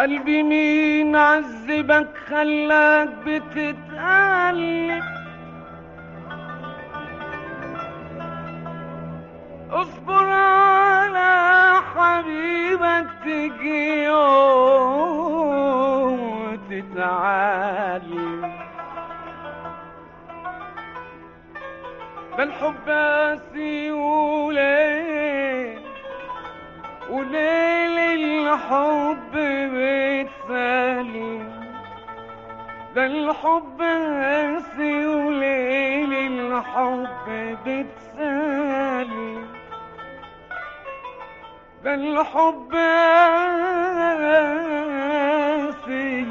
قلبي مين عذبك خلاك بتتقلب اصبر على حبيبك تجي يوم وتتعلم ده الحب قاسي وليل وليل الحب بتسلم ده الحب قاسي وليل الحب بتسلم ده الحب قاسي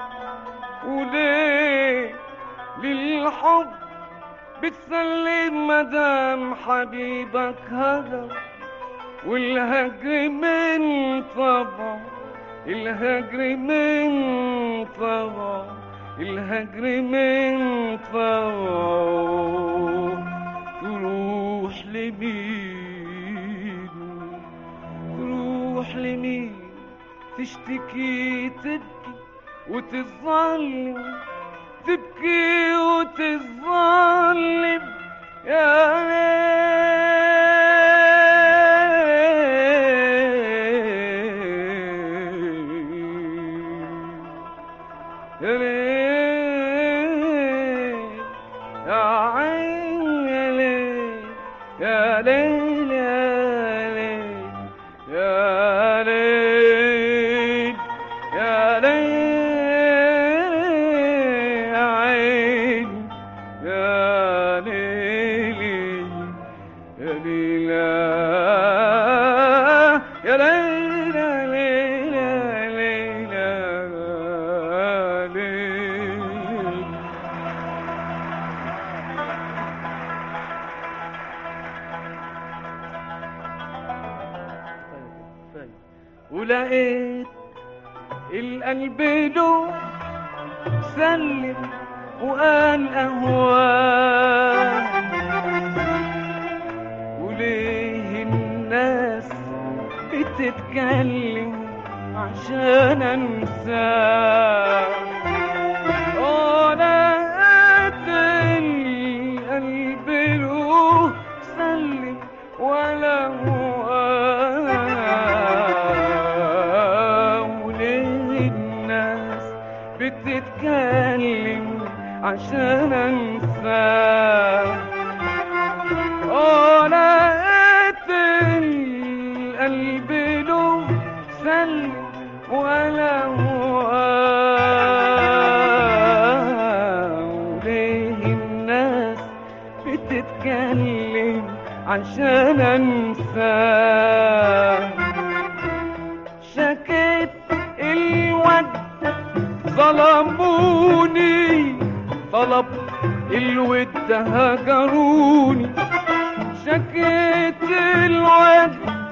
وليه للحب بتسلم مدام حبيبك هجر والهجر من طبع الهجر من طبع الهجر من طبع تروح لمين تروح لمين تشتكي تبكي وتظلم تبكي وتظلم يا ليل يا ليل يا عين يا ليل يا ليل يا ليل يا ليل يا ليل يا ليل يا ليل يا ليل يا ليل يا ليل ولقيت القلب له سلم وقال أهواه وليه الناس بتتكلم عشان انساه ولقيت القلب له سلم ولا هو وليه الناس بتتكلم عشان انساه ولقيت القلب له سلم ولا هو وليه الناس بتتكلم عشان انساه شكيت الود ظلموني طلب الود هجروني شكيت الود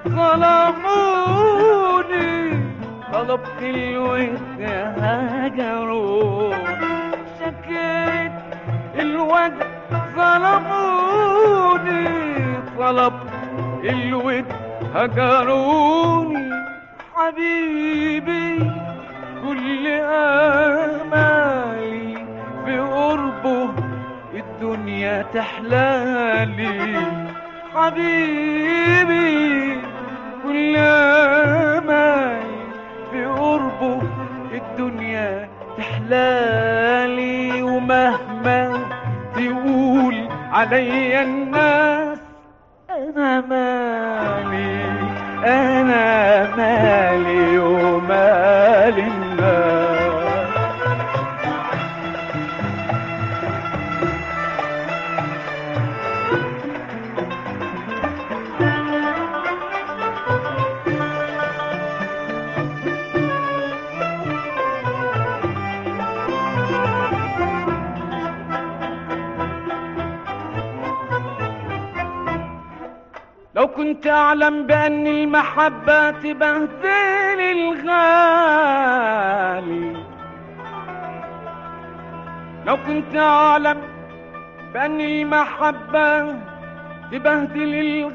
ظلموني طلب الود هجروني شكيت الود ظلموني طلب الود هجروني حبيبي كل امالي في قربه الدنيا تحلالي حبيبي كل امالي في قربه الدنيا تحلالي ومهما تقول عليا الناس انا مالي انا مالي ومال الناس لو كنت أعلم بأن المحبة تبهدل الغالي لو كنت أعلم بأن المحبة تبهدل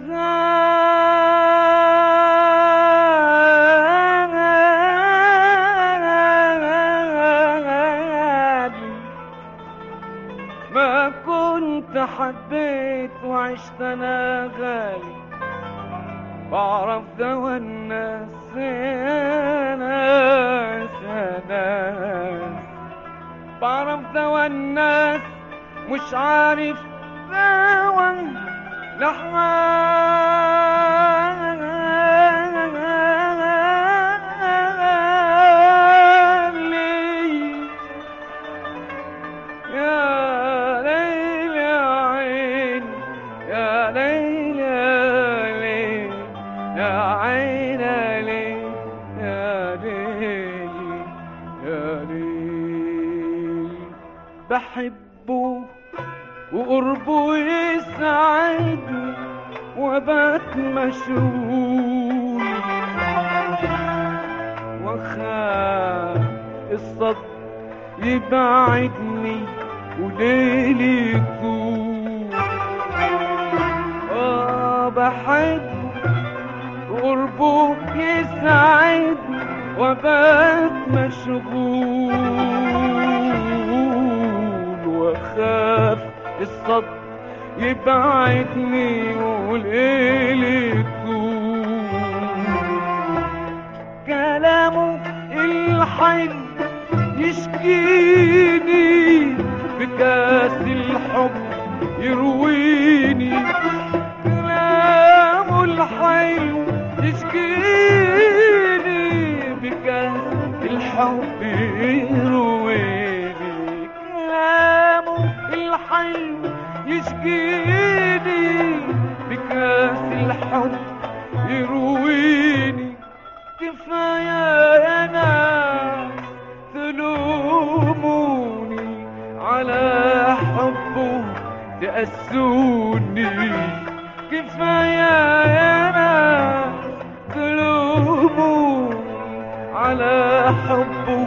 حبيت وعشت انا غالي بعرف دوا الناس يا ناس يا ناس بعرف دوا الناس مش عارف دوا لحالي يا ليل يا عين يا ليل يا ليل يا عين يا ليل يا ليل يا ليل بحبه وقربه يسعدني وبات مشغول وخاف الصد يبعدني وليلي يكون اه بحب قربه يسعدني وبات مشغول واخاف الصد يبعدني وليلي يكون كلامه الحلو يشكيني بكاس الحب يرويني كلامه الحلو يشكيني بكاس الحب يرويني كلامه الحلو يشكيني بكاس الحب يرويني كفاية يا ناس تلوموني على حبه تأسوني كفاية يا ناس تلوموني على حبه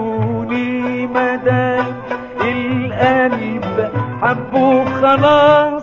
تأسوني مدام القلب حبه خلاص